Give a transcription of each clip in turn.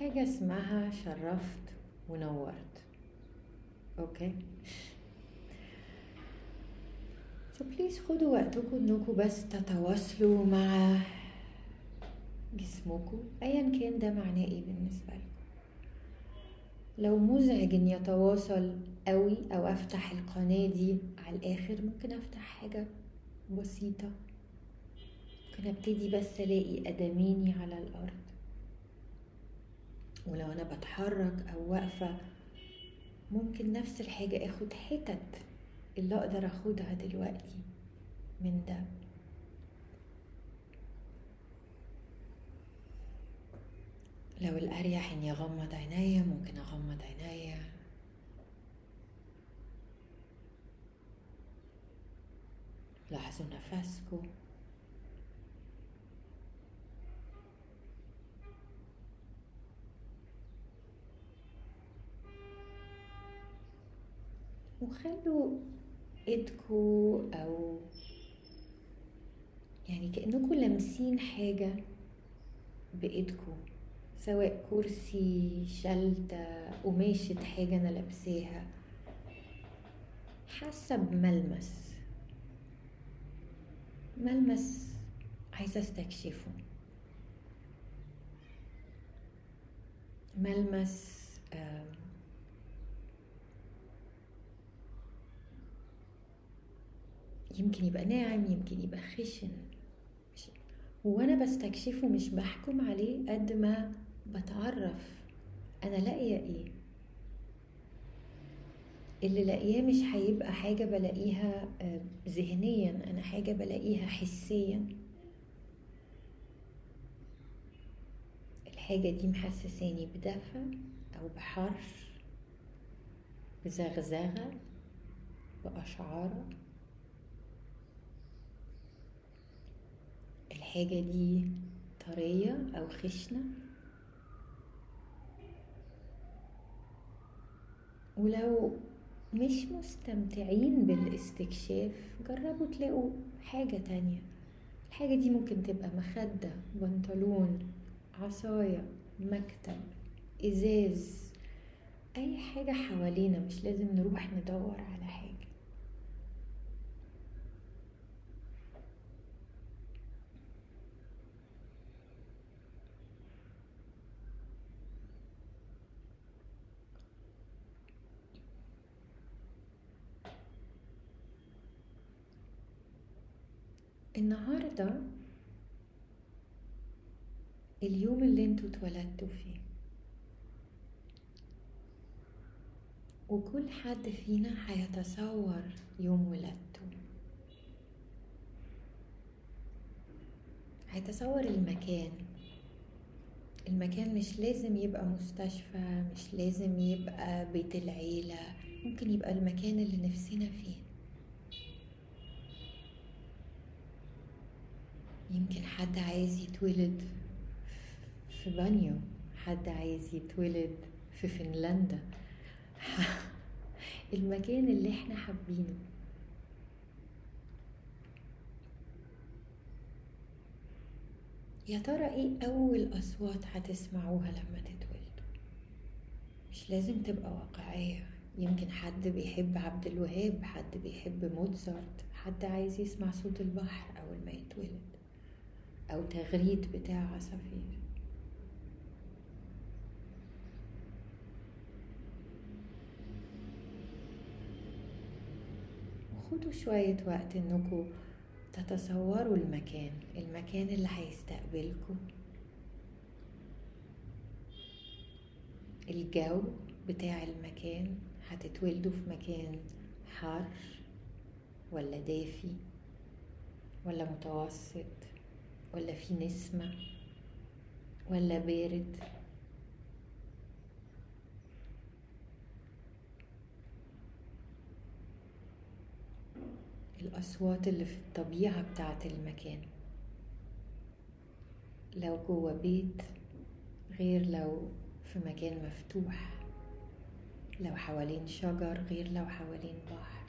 حاجة اسمها شرفت ونورت اوكي سو بليز خدوا وقتكم انكم بس تتواصلوا مع جسمكم ايا كان ده معناه ايه بالنسبة لكم لو مزعج ان يتواصل قوي او افتح القناة دي على الاخر ممكن افتح حاجة بسيطة ممكن ابتدي بس الاقي قدميني على الارض ولو انا بتحرك او واقفة ممكن نفس الحاجة اخد حتت اللي اقدر اخدها دلوقتي من ده لو الاريح اني اغمض عينيا ممكن اغمض عينيا لاحظوا نفسكم وخلوا ايدكو او يعني كأنكم لامسين حاجة بإيدكم سواء كرسي شلتة قماشة حاجة أنا لابساها حاسة بملمس ملمس عايزة استكشفه ملمس آم، يمكن يبقى ناعم يمكن يبقى خشن مش- وانا بستكشفه مش بحكم عليه قد ما بتعرف انا لاقيه ايه اللي لاقياه مش هيبقى حاجه بلاقيها آه، ذهنيا انا حاجه بلاقيها حسيا الحاجه دي محسساني بدفى او بحر بزغزغه بأشعار الحاجة دي طرية أو خشنة ولو مش مستمتعين بالاستكشاف جربوا تلاقوا حاجة تانية الحاجة دي ممكن تبقى مخدة بنطلون عصاية مكتب إزاز أي حاجة حوالينا مش لازم نروح ندور على حاجة النهاردة اليوم اللي انتوا اتولدتوا فيه وكل حد فينا هيتصور يوم ولادته هيتصور المكان المكان مش لازم يبقى مستشفى مش لازم يبقى بيت العيلة ممكن يبقى المكان اللي نفسنا فيه يمكن حد عايز يتولد في بانيو حد عايز يتولد في فنلندا المكان اللي احنا حابينه يا ترى ايه اول اصوات هتسمعوها لما تتولدوا مش لازم تبقى واقعية يمكن حد بيحب عبد الوهاب حد بيحب موتزارت حد عايز يسمع صوت البحر اول ما يتولد او تغريد بتاع عصافير وخدوا شوية وقت انكم تتصوروا المكان المكان اللي هيستقبلكم الجو بتاع المكان هتتولدوا في مكان حار ولا دافي ولا متوسط ولا في نسمة ولا بارد الأصوات اللي في الطبيعة بتاعت المكان لو جوه بيت غير لو في مكان مفتوح لو حوالين شجر غير لو حوالين بحر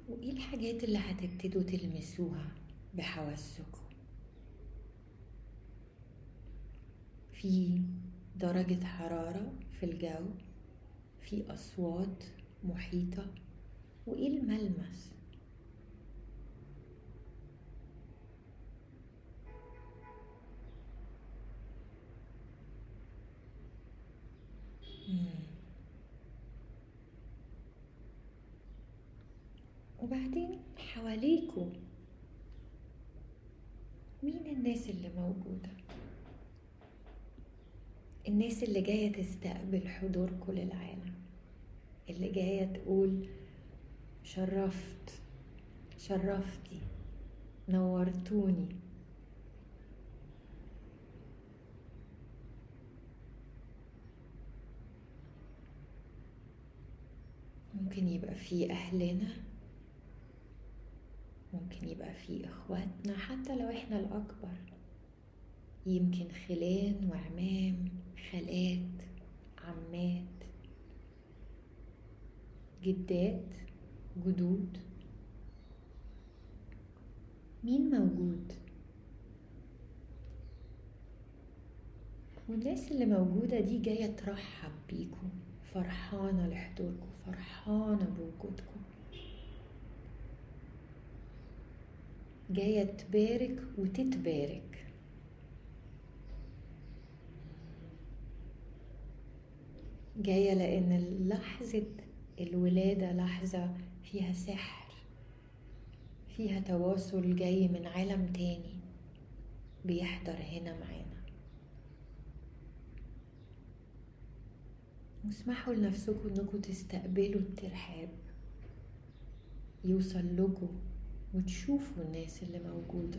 وإيه الحاجات اللي هتبتدوا تلمسوها بحواسكم في درجة حرارة في الجو في أصوات محيطة وإيه الملمس وبعدين حواليكوا مين الناس اللي موجودة الناس اللي جاية تستقبل حضوركوا للعالم اللي جاية تقول شرفت شرفتي نورتوني ممكن يبقى في أهلنا ممكن يبقى في إخواتنا حتى لو إحنا الأكبر يمكن خلان وعمام خالات عمات جدات جدود مين موجود والناس اللي موجودة دي جاية ترحب بيكم فرحانة لحضوركم فرحانة بوجودكم جاية تبارك وتتبارك جاية لأن لحظة الولادة لحظة فيها سحر فيها تواصل جاي من عالم تاني بيحضر هنا معانا واسمحوا لنفسكم انكم تستقبلوا الترحاب يوصل لكم وتشوفوا الناس اللي موجودة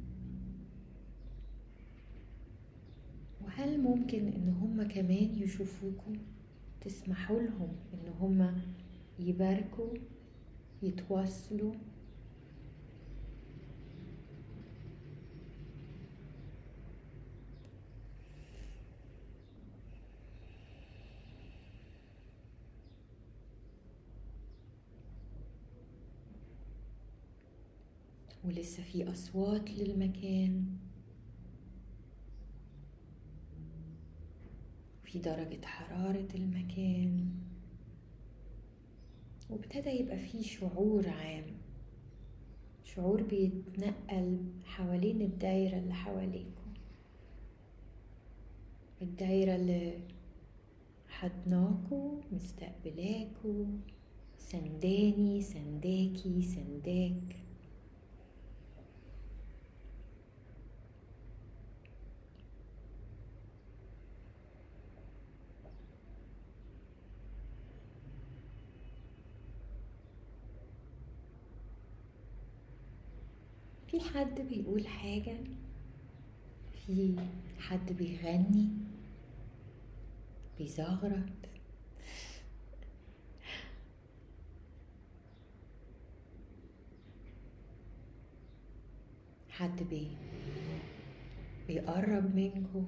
وهل ممكن ان هم كمان يشوفوكم تسمحوا لهم ان هم يباركوا يتواصلوا ولسه في أصوات للمكان في درجة حرارة المكان وابتدى يبقى في شعور عام شعور بيتنقل حوالين الدايرة اللي حواليكم الدايرة اللي حضناكوا مستقبلاكوا سنداني سنداكي سنداك في حد بيقول حاجة في حد بيغني بيزغرط حد بي بيقرب منكم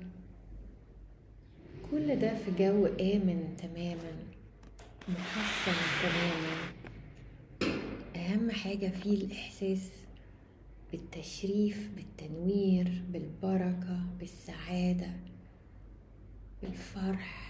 كل ده في جو آمن تماما محصن تماما أهم حاجة فيه الإحساس بالتشريف بالتنوير بالبركة بالسعادة بالفرح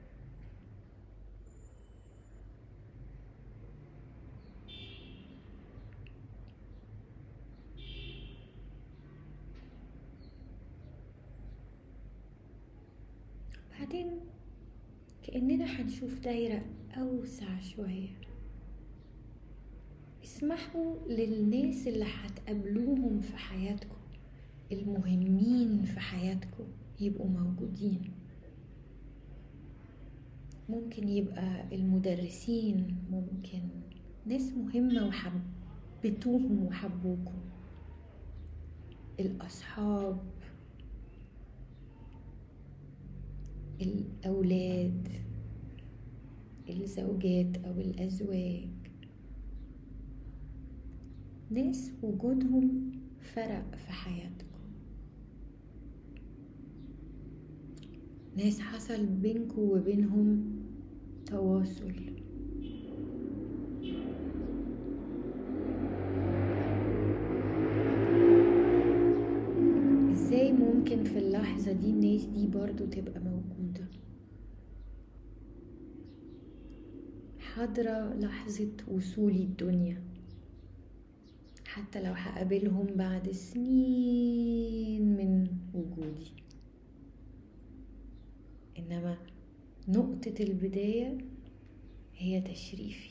بعدين كأننا هنشوف دايرة أوسع شوية اسمحوا للناس اللي هتقابلوهم في حياتكم المهمين في حياتكم يبقوا موجودين ممكن يبقى المدرسين ممكن ناس مهمة وحبتوهم وحبوكم الأصحاب الأولاد الزوجات أو الأزواج ناس وجودهم فرق في حياتكم ناس حصل بينكم وبينهم تواصل برضو تبقى موجودة حاضرة لحظة وصولي الدنيا حتى لو هقابلهم بعد سنين من وجودي إنما نقطة البداية هي تشريفي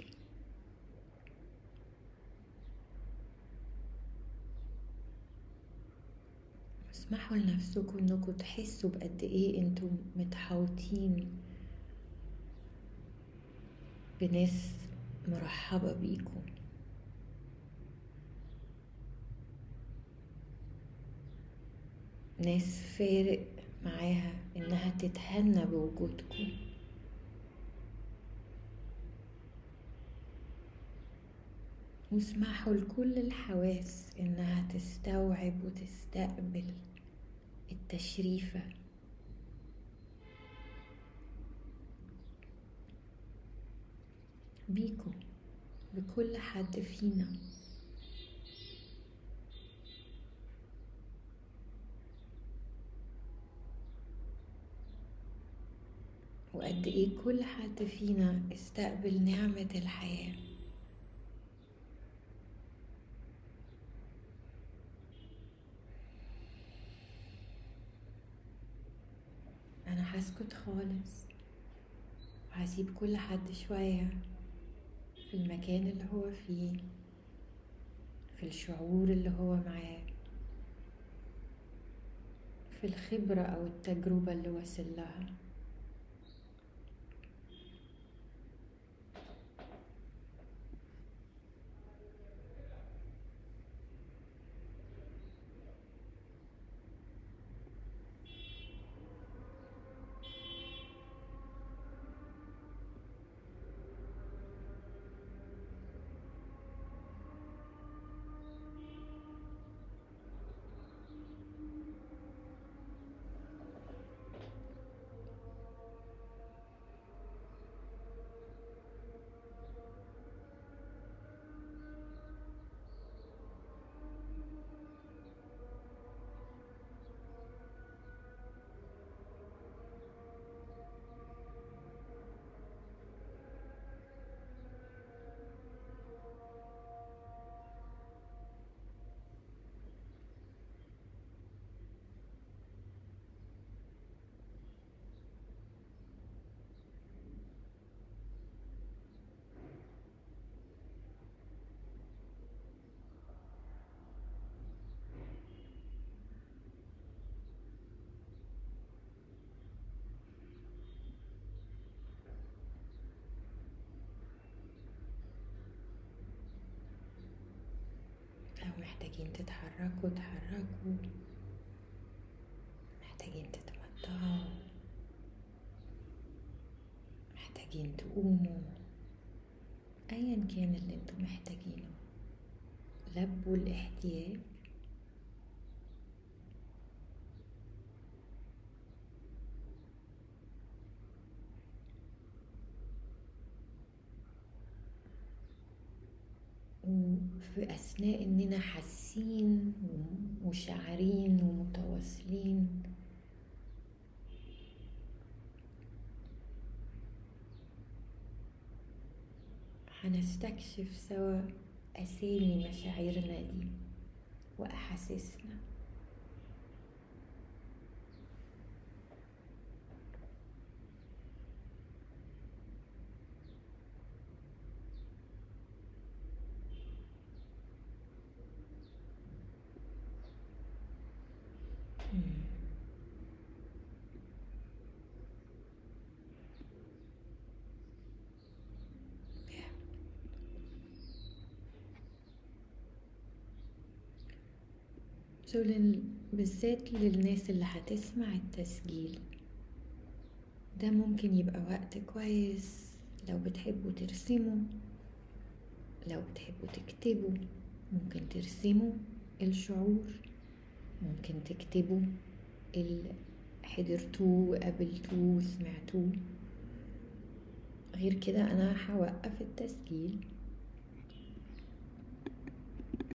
اسمحوا لنفسكم انكم تحسوا بقد ايه انتم متحوطين بناس مرحبة بيكم ناس فارق معاها انها تتهنى بوجودكم واسمحوا لكل الحواس انها تستوعب وتستقبل التشريفة بيكم بكل حد فينا وقد ايه كل حد فينا استقبل نعمة الحياة انا هسكت خالص وهسيب كل حد شوية في المكان اللي هو فيه في الشعور اللي هو معاه في الخبرة أو التجربة اللي وصل لها لو محتاجين تتحركوا تحركوا محتاجين تتمتعوا محتاجين تقوموا ايا كان اللي انتم محتاجينه لبوا الاحتياج وفي أثناء إننا حاسين وشاعرين ومتواصلين هنستكشف سوا أسامي مشاعرنا دي وأحاسيسنا دول بالذات للناس اللي هتسمع التسجيل ده ممكن يبقى وقت كويس لو بتحبوا ترسموا لو بتحبوا تكتبوا ممكن ترسموا الشعور ممكن تكتبوا اللي حضرتوه وقابلتوه وسمعتوه غير كده انا هوقف التسجيل